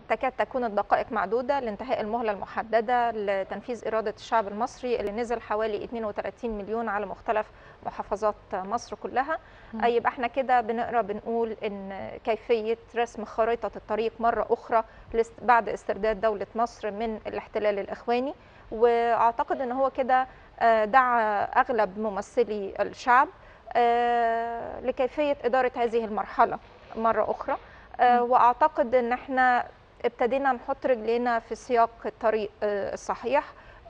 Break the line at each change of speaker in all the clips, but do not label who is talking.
تكاد تكون الدقائق معدودة لانتهاء المهلة المحددة لتنفيذ إرادة الشعب المصري اللي نزل حوالي 32 مليون على مختلف محافظات مصر كلها
مم.
أي يبقى احنا كده بنقرا بنقول ان كيفية رسم خريطة الطريق مرة أخرى لاست- بعد استرداد دولة مصر من الاحتلال الإخواني وأعتقد ان هو كده آه، دعا أغلب ممثلي الشعب آه، لكيفية إدارة هذه المرحلة مرة أخرى آه،
مم.
واعتقد ان احنا ابتدينا نحط رجلينا في سياق الطريق آه، الصحيح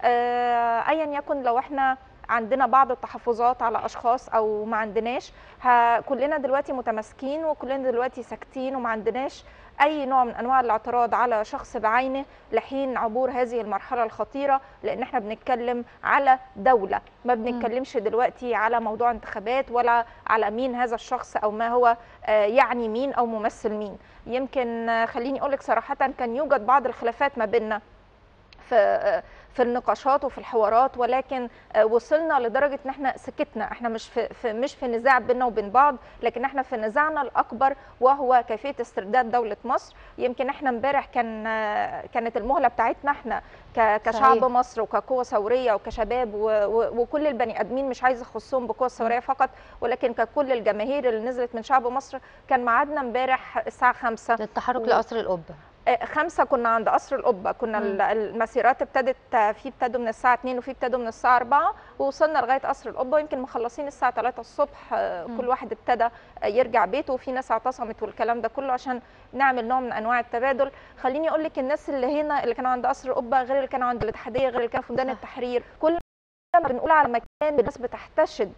آه، ايا يكن لو احنا عندنا بعض التحفظات على اشخاص او ما عندناش ها كلنا دلوقتي متماسكين وكلنا دلوقتي ساكتين وما عندناش اي نوع من انواع الاعتراض على شخص بعينه لحين عبور هذه المرحله الخطيره لان احنا بنتكلم على دوله ما بنتكلمش دلوقتي على موضوع انتخابات ولا على مين هذا الشخص او ما هو آه، يعني مين او ممثل مين يمكن آه، خليني اقول لك صراحه كان يوجد بعض الخلافات ما بيننا في آه، في النقاشات وفي الحوارات ولكن آه، وصلنا لدرجه ان احنا سكتنا احنا مش في, في مش في نزاع بيننا وبين بعض لكن احنا في نزاعنا الاكبر وهو كيفيه استرداد دوله مصر يمكن احنا امبارح كان آه، كانت المهله بتاعتنا احنا ك- كشعب
صحيح.
مصر وكقوه ثوريه وكشباب و- و- وكل البني ادمين مش عايزه اخصهم بالقوه الثوريه فقط ولكن ككل الجماهير اللي نزلت من شعب مصر كان ميعادنا امبارح الساعه 5
للتحرك
و-
لقصر القبه
آه، خمسة كنا عند قصر القبة كنا
مم.
ال- المسيرات ابتدت آه، في ابتدوا من الساعة 2 وفي ابتدوا من الساعة 4 ووصلنا لغاية قصر القبة ويمكن مخلصين الساعة 3 الصبح آه،
مم.
كل واحد ابتدى آه، يرجع بيته وفي ناس اعتصمت والكلام ده كله عشان نعمل نوع من انواع التبادل خليني اقول لك الناس اللي هنا اللي كانوا عند قصر القبة غير اللي كانوا عند الاتحادية غير اللي كانوا في ميدان
صح.
التحرير كل ما بنقول على مكان الناس بتحتشد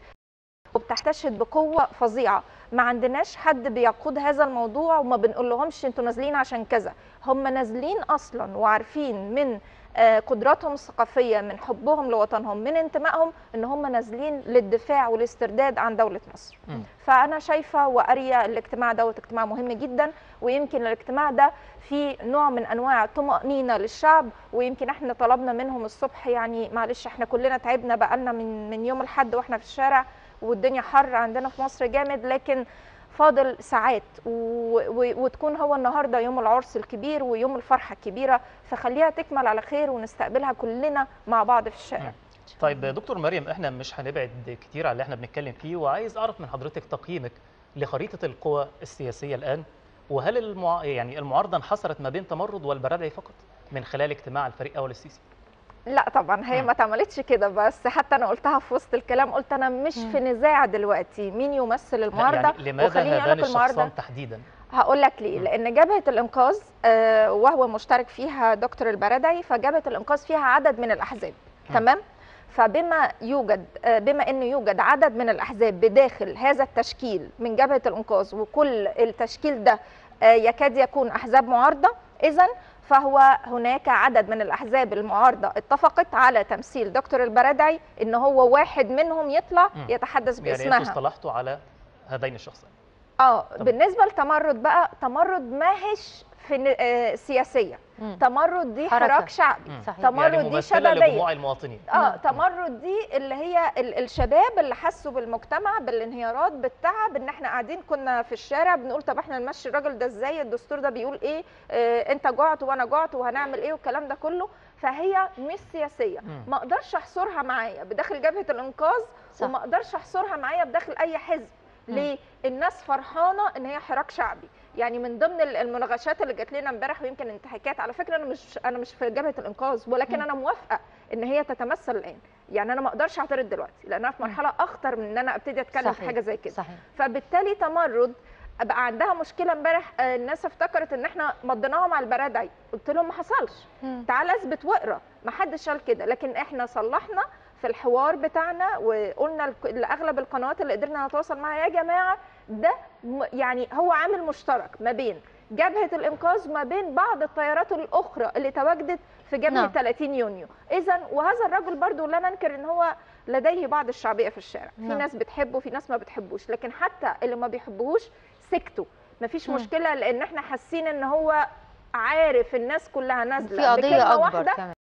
وبتحتشد بقوه فظيعه ما عندناش حد بيقود هذا الموضوع وما بنقول لهمش انتوا نازلين عشان كذا هم نازلين اصلا وعارفين من آه، قدراتهم الثقافيه من حبهم لوطنهم من انتمائهم ان هم نازلين للدفاع والاسترداد عن دوله مصر
مم.
فانا شايفه وقاريه الاجتماع دوت اجتماع مهم جدا ويمكن الاجتماع ده في نوع من انواع الطمانينه للشعب ويمكن احنا طلبنا منهم الصبح يعني معلش احنا كلنا تعبنا بقالنا من من يوم الاحد واحنا في الشارع والدنيا حر عندنا في مصر جامد لكن فاضل ساعات و... و... وتكون هو النهارده يوم العرس الكبير ويوم الفرحه الكبيره فخليها تكمل على خير ونستقبلها كلنا مع بعض في الشارع
مم. طيب دكتور مريم احنا مش هنبعد كتير عن اللي احنا بنتكلم فيه وعايز اعرف من حضرتك تقييمك لخريطه القوى السياسيه الان وهل المع... يعني المعارضه انحصرت ما بين تمرد والبرادعي فقط من خلال اجتماع الفريق اول السيسي
لا طبعا هي
مم.
ما اتعملتش كده بس حتى انا قلتها في وسط الكلام قلت انا مش
مم.
في نزاع دلوقتي مين يمثل
لا،
المعارضه
يعني لماذا
وخليني أقول
هذان
لك المعارضة-
الشخصان تحديدا
هقول لك ليه
مم.
لان جبهه الانقاذ آه، وهو مشترك فيها دكتور البرادعي فجبهه الانقاذ فيها عدد من الاحزاب
مم.
تمام فبما يوجد آه، بما انه يوجد عدد من الاحزاب بداخل هذا التشكيل من جبهه الانقاذ وكل التشكيل ده آه، يكاد يكون احزاب معارضه اذا فهو هناك عدد من الاحزاب المعارضه اتفقت على تمثيل دكتور البرادعي ان هو واحد منهم يطلع
مم.
يتحدث
يعني
باسمها
انتوا اصطلحتوا على هذين الشخصين
اه
طب-
بالنسبه لتمرد بقى تمرد ماهش في ن- آه، سياسيه
مم.
تمرد دي
حركة.
حراك شعبي
مم.
صحيح
تمرد
يعني
دي
ممثله
شبابية.
لجموع المواطنين
اه
نعم.
تمرد دي اللي هي ال- الشباب اللي حسوا بالمجتمع بالانهيارات بالتعب ان احنا قاعدين كنا في الشارع بنقول طب احنا نمشي الراجل ده ازاي الدستور ده بيقول ايه آه انت جعت وانا جعت وهنعمل ايه والكلام ده كله فهي مش سياسيه
مم.
ما اقدرش احصرها معايا بداخل جبهه الانقاذ
صح.
وما اقدرش احصرها معايا بداخل اي حزب
مم.
ليه الناس فرحانه ان هي حراك شعبي يعني من ضمن ال- المناقشات اللي جات لنا امبارح ويمكن انتهاكات على فكره انا مش انا مش في جبهه الانقاذ ولكن
مم.
انا موافقه ان هي تتمثل الان يعني انا ما اقدرش اعترض دلوقتي لان انا في
مم.
مرحله اخطر من ان انا ابتدي اتكلم في
صحيح.
حاجه زي كده
صحيح
فبالتالي تمرد بقى عندها مشكله امبارح آه، الناس افتكرت ان احنا مضيناهم على البرادعي قلت لهم ما حصلش
مم.
تعال اثبت واقرا ما حدش قال كده لكن احنا صلحنا في الحوار بتاعنا وقلنا لك- لاغلب القنوات اللي قدرنا نتواصل معاها يا جماعه ده م- يعني هو عامل مشترك ما بين جبهه الانقاذ وما بين بعض التيارات الاخرى اللي تواجدت في جبهه
نعم.
30 يونيو اذا وهذا الرجل برضو لا ننكر ان هو لديه بعض الشعبيه في الشارع في
نعم.
ناس بتحبه في ناس ما بتحبوش لكن حتى اللي ما بيحبوهوش سكتوا مفيش
مم.
مشكله لان احنا حاسين ان هو عارف الناس كلها نازله
في قضيه
بكلمة
اكبر
واحدة
كمان